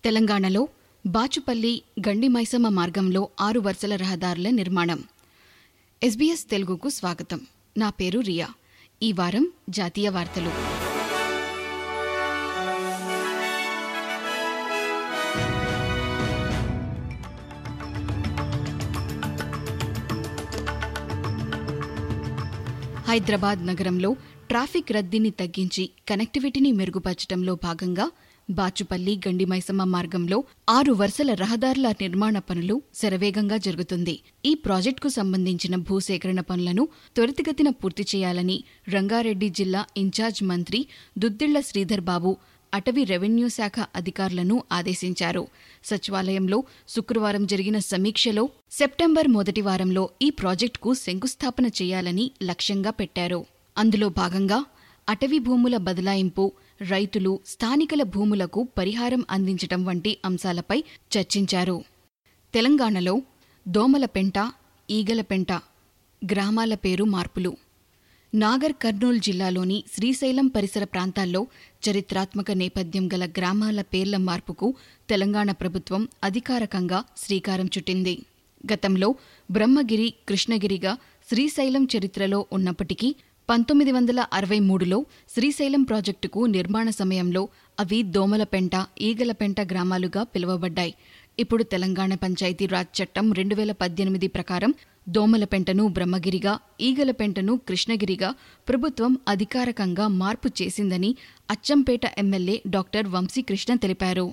తెలంగాణలో బాచుపల్లి గండిమైసమ్మ మార్గంలో ఆరు వరుసల రహదారుల నిర్మాణం ఎస్బీఎస్ తెలుగుకు స్వాగతం నా పేరు రియా ఈ వారం జాతీయ వార్తలు హైదరాబాద్ నగరంలో ట్రాఫిక్ రద్దీని తగ్గించి కనెక్టివిటీని మెరుగుపరచడంలో భాగంగా బాచుపల్లి గండిమైసమ్మ మార్గంలో ఆరు వరుసల రహదారుల నిర్మాణ పనులు శరవేగంగా జరుగుతుంది ఈ ప్రాజెక్టుకు సంబంధించిన భూసేకరణ పనులను త్వరితగతిన పూర్తి చేయాలని రంగారెడ్డి జిల్లా ఇన్ఛార్జ్ మంత్రి దుద్దిళ్ల శ్రీధర్ బాబు అటవీ రెవెన్యూ శాఖ అధికారులను ఆదేశించారు సచివాలయంలో శుక్రవారం జరిగిన సమీక్షలో సెప్టెంబర్ మొదటి వారంలో ఈ ప్రాజెక్టుకు శంకుస్థాపన చేయాలని లక్ష్యంగా పెట్టారు అందులో భాగంగా అటవీ భూముల బదలాయింపు రైతులు స్థానికుల భూములకు పరిహారం అందించటం వంటి అంశాలపై చర్చించారు తెలంగాణలో దోమల పెంట ఈగల పెంట గ్రామాల పేరు మార్పులు నాగర్ కర్నూల్ జిల్లాలోని శ్రీశైలం పరిసర ప్రాంతాల్లో చరిత్రాత్మక నేపథ్యం గల గ్రామాల పేర్ల మార్పుకు తెలంగాణ ప్రభుత్వం అధికారకంగా శ్రీకారం చుట్టింది గతంలో బ్రహ్మగిరి కృష్ణగిరిగా శ్రీశైలం చరిత్రలో ఉన్నప్పటికీ పంతొమ్మిది వందల అరవై మూడులో శ్రీశైలం ప్రాజెక్టుకు నిర్మాణ సమయంలో అవి దోమలపెంట ఈగలపెంట గ్రామాలుగా పిలువబడ్డాయి ఇప్పుడు తెలంగాణ పంచాయతీరాజ్ చట్టం రెండు వేల పద్దెనిమిది ప్రకారం దోమలపెంటను బ్రహ్మగిరిగా ఈగలపెంటను కృష్ణగిరిగా ప్రభుత్వం అధికారకంగా మార్పు చేసిందని అచ్చంపేట ఎమ్మెల్యే డాక్టర్ వంశీకృష్ణ తెలిపారు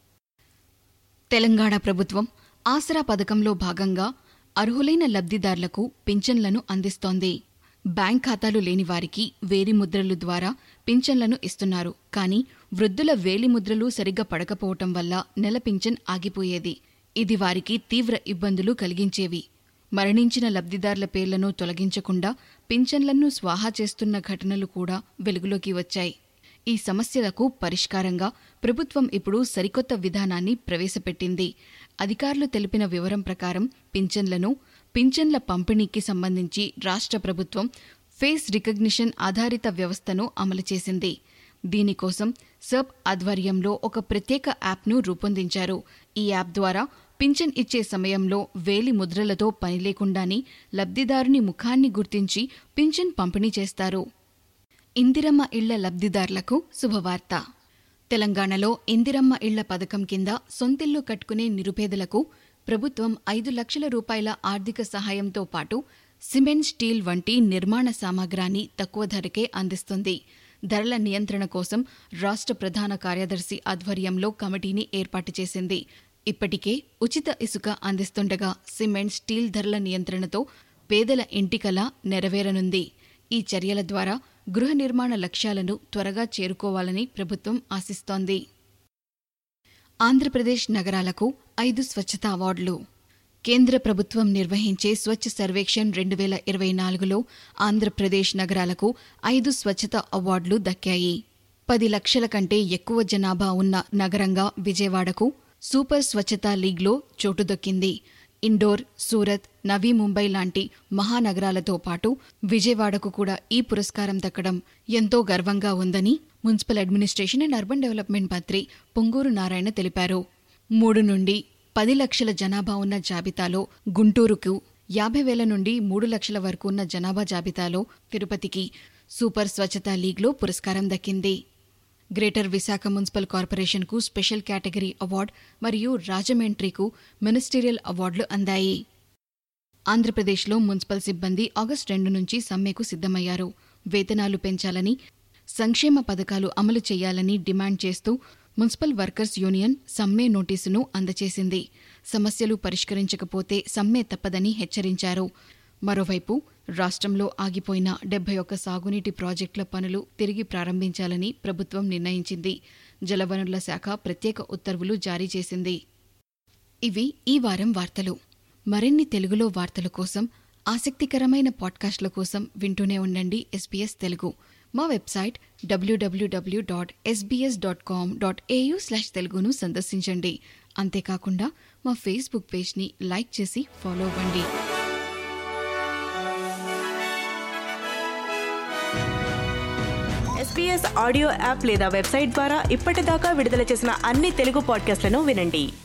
తెలంగాణ ప్రభుత్వం ఆసరా పథకంలో భాగంగా అర్హులైన లబ్ధిదారులకు పింఛన్లను అందిస్తోంది బ్యాంక్ ఖాతాలు లేని వారికి వేలిముద్రలు ద్వారా పింఛన్లను ఇస్తున్నారు కానీ వృద్ధుల వేలిముద్రలు సరిగ్గా పడకపోవటం వల్ల నెల పింఛన్ ఆగిపోయేది ఇది వారికి తీవ్ర ఇబ్బందులు కలిగించేవి మరణించిన లబ్ధిదారుల పేర్లను తొలగించకుండా పింఛన్లను స్వాహా చేస్తున్న ఘటనలు కూడా వెలుగులోకి వచ్చాయి ఈ సమస్యలకు పరిష్కారంగా ప్రభుత్వం ఇప్పుడు సరికొత్త విధానాన్ని ప్రవేశపెట్టింది అధికారులు తెలిపిన వివరం ప్రకారం పింఛన్లను పింఛన్ల పంపిణీకి సంబంధించి రాష్ట్ర ప్రభుత్వం ఫేస్ రికగ్నిషన్ ఆధారిత వ్యవస్థను అమలు చేసింది దీనికోసం సబ్ ఆధ్వర్యంలో ఒక ప్రత్యేక యాప్ను రూపొందించారు ఈ యాప్ ద్వారా పింఛన్ ఇచ్చే సమయంలో వేలి ముద్రలతో పని లేకుండానే లబ్ధిదారుని ముఖాన్ని గుర్తించి పింఛన్ పంపిణీ చేస్తారు ఇందిరమ్మ ఇళ్ల లబ్ధిదారులకు శుభవార్త తెలంగాణలో ఇందిరమ్మ ఇళ్ల పథకం కింద సొంతిల్లు కట్టుకునే నిరుపేదలకు ప్రభుత్వం ఐదు లక్షల రూపాయల ఆర్థిక సహాయంతో పాటు సిమెంట్ స్టీల్ వంటి నిర్మాణ సామాగ్రాన్ని తక్కువ ధరకే అందిస్తుంది ధరల నియంత్రణ కోసం రాష్ట్ర ప్రధాన కార్యదర్శి ఆధ్వర్యంలో కమిటీని ఏర్పాటు చేసింది ఇప్పటికే ఉచిత ఇసుక అందిస్తుండగా సిమెంట్ స్టీల్ ధరల నియంత్రణతో పేదల ఇంటికల నెరవేరనుంది ఈ చర్యల ద్వారా గృహ నిర్మాణ లక్ష్యాలను త్వరగా చేరుకోవాలని ప్రభుత్వం ఆశిస్తోంది ఆంధ్రప్రదేశ్ నగరాలకు ఐదు స్వచ్ఛతా అవార్డులు కేంద్ర ప్రభుత్వం నిర్వహించే స్వచ్ఛ సర్వేక్షణ్ రెండు వేల ఇరవై నాలుగులో ఆంధ్రప్రదేశ్ నగరాలకు ఐదు స్వచ్ఛత అవార్డులు దక్కాయి పది లక్షల కంటే ఎక్కువ జనాభా ఉన్న నగరంగా విజయవాడకు సూపర్ స్వచ్ఛతా లీగ్లో చోటు దక్కింది ఇండోర్ సూరత్ నవీ ముంబై లాంటి మహానగరాలతో పాటు విజయవాడకు కూడా ఈ పురస్కారం దక్కడం ఎంతో గర్వంగా ఉందని municipal administration and urban development మంత్రి పొంగూరు నారాయణ తెలిపారు మూడు నుండి పది లక్షల జనాభా ఉన్న జాబితాలో గుంటూరుకు యాభై వేల నుండి మూడు లక్షల వరకు ఉన్న జనాభా జాబితాలో తిరుపతికి సూపర్ స్వచ్ఛతా లీగ్లో పురస్కారం దక్కింది గ్రేటర్ విశాఖ మున్సిపల్ కార్పొరేషన్కు స్పెషల్ కేటగిరీ అవార్డు మరియు రాజమండ్రికి మినిస్టీరియల్ అవార్డులు అందాయి ఆంధ్రప్రదేశ్లో మున్సిపల్ సిబ్బంది ఆగస్టు రెండు నుంచి సమ్మెకు సిద్ధమయ్యారు వేతనాలు పెంచాలని సంక్షేమ పథకాలు అమలు చేయాలని డిమాండ్ చేస్తూ మున్సిపల్ వర్కర్స్ యూనియన్ సమ్మె నోటీసును అందజేసింది సమస్యలు పరిష్కరించకపోతే సమ్మె తప్పదని హెచ్చరించారు మరోవైపు రాష్ట్రంలో ఆగిపోయిన డెబ్బై ఒక్క సాగునీటి ప్రాజెక్టుల పనులు తిరిగి ప్రారంభించాలని ప్రభుత్వం నిర్ణయించింది జలవనరుల శాఖ ప్రత్యేక ఉత్తర్వులు జారీ చేసింది ఇవి ఈ వారం వార్తలు మరిన్ని తెలుగులో వార్తల కోసం ఆసక్తికరమైన పాడ్కాస్ట్ల కోసం వింటూనే ఉండండి ఎస్బీఎస్ తెలుగు మా website WWW dot SBS dot com dot AU slash తెలుగును సందర్శించండి అంతేకాకుండా మా ఫేస్బుక్ పేజ్ని లైక్ చేసి ఫాలో అవ్వండి ఎస్బీఎస్ ఎస్బీఎస్ ఆడియో యాప్ లేదా వెబ్సైట్ ద్వారా ఇప్పటిదాకా విడుదల చేసిన అన్ని తెలుగు పాడ్కాస్ట్లను వినండి